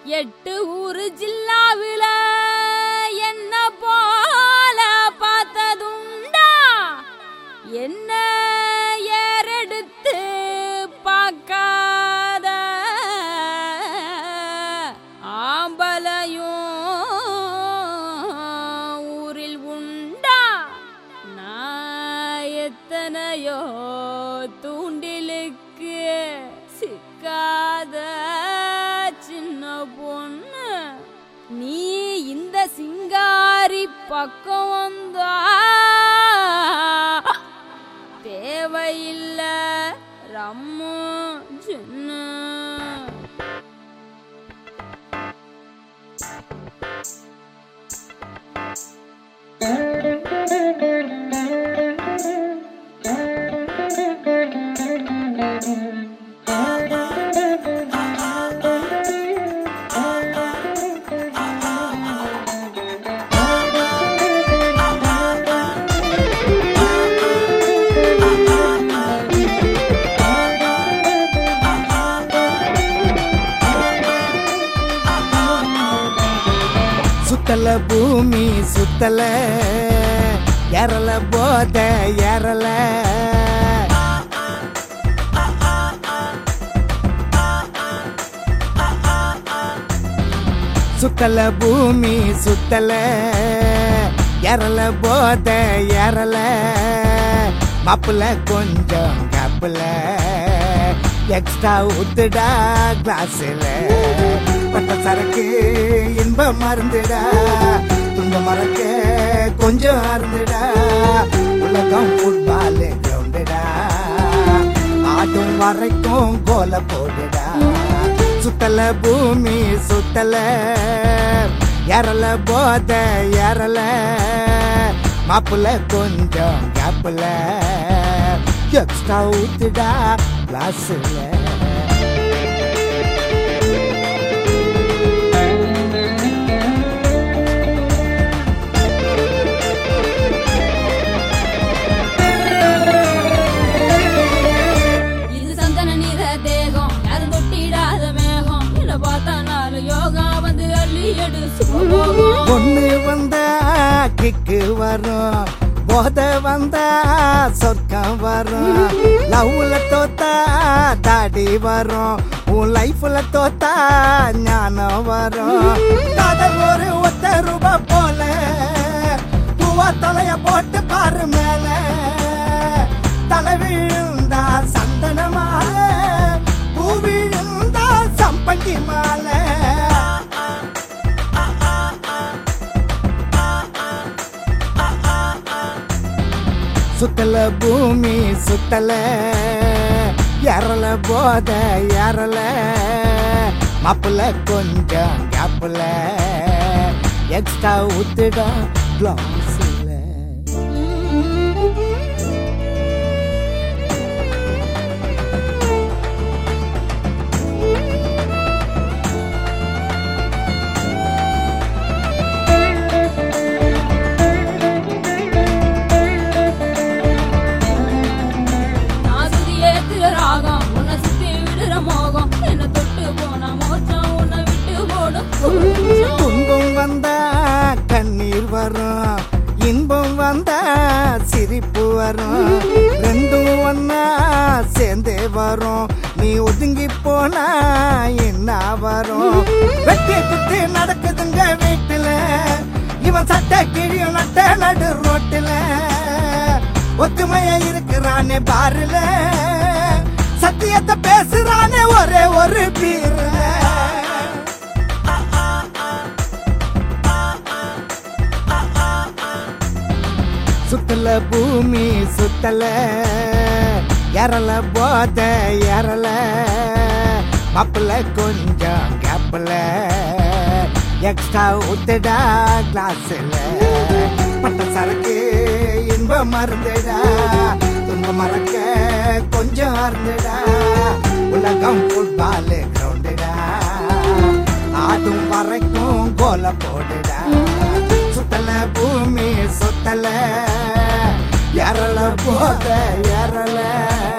எட்டு ஊரு ஜில்லாவில என்ன போல பார்த்ததுண்டா என்ன ஏறெடுத்து பார்க்காத ஆம்பலையும் ஊரில் உண்டா நான் எத்தனையோ தூண்டிலுக்கு சிக்காத சின்ன பொண்ணு நீ இந்த சிங்காரி பக்கம் வந்தா தேவையில்லை ரம்மு சின்ன சுத்தல பூமி சுத்தல எரல போத எரல சுத்தல பூமி சுத்தல எரல போத எரல மாப்பிள்ள கொஞ்சம் கப்பல எக்ஸ்ட்ரா ஊத்துடா கிளாஸ்ல பட்ட சரக்கு இன்பம் மருந்துடா துன்ப மறக்க கொஞ்சம் அருந்துடா உலகம் ஃபுட்பால் கிரவுண்டுடா ஆடும் வரைக்கும் கோல போடுடா சுத்தல பூமி சுத்தல எரல போத எரல மாப்பிள்ள கொஞ்சம் கேப்பில் எக்ஸ்ட்ரா ஊத்துடா கிளாஸ்ல இது சந்தன நிற தேகம் யாரும் தொட்டிடாத மேகம் என்ன பார்த்தா நாலு யோகா வந்து அள்ளி எடு சுகபோகம் பொண்ணு வந்தா கிக்கு வரும் போத வந்தா சொர்க்கம் வரும் லவ்ல தோத்தா தாடி வரும் உன் லைஃப்ல தோத்தா ஞானம் வரும் காதல் ஒரு ஒத்த ரூபா போல பூவா தலைய போட்டு பாரு மேல தலை விழுந்தா சந்தன மாலை பூ விழுந்தா சம்பங்கி மாலை சுத்தல பூமி சுத்தல எரல போத எரல மாப்பிள்ள கொஞ்சம் கேப்பில் எக்ஸ்ட்ரா ஊத்துடா கிளாஸ்ல நான் சுத்தி ஏத்துற ராகம் உன்னை சுத்தி விடுற மோகம் என்ன தொட்டு போன மோச்சம் உன்னை விட்டு போடும் கொஞ்சம். துன்பம் வந்தா கண்ணீர் வரும் இன்பம் வந்தா சிரிப்பு வரும் ரெண்டும் ஒன்னா சேர்ந்தே வரும் நீ ஒதுங்கி போனா என்ன வரும் வெட்டி குத்தி நடக்குதுங்க வீட்டுல இவன் சட்டை கிழியும் நட்ட நடு ரோட்டுல ஒத்துமையா இருக்கிறானே பாருல சத்தியத்தை பேசுறானே ஒரே ஒரு பீர சுத்தல பூமி சுத்தல எரல போத எரல மாப்பிள்ள கொஞ்சம் கேப்பில் எக்ஸ்ட்ரா ஊத்துடா கிளாஸ்ல பட்ட சரக்கு இன்பம் மருந்துடா துன்பம் மறக்க கொஞ்சம் அருந்துடா உலகம் ஃபுட்பால் கிரவுண்டுடா ஆடும் வரைக்கும் கோல போடுடா சுத்தல பூமி சுத்தல எரல போத எரல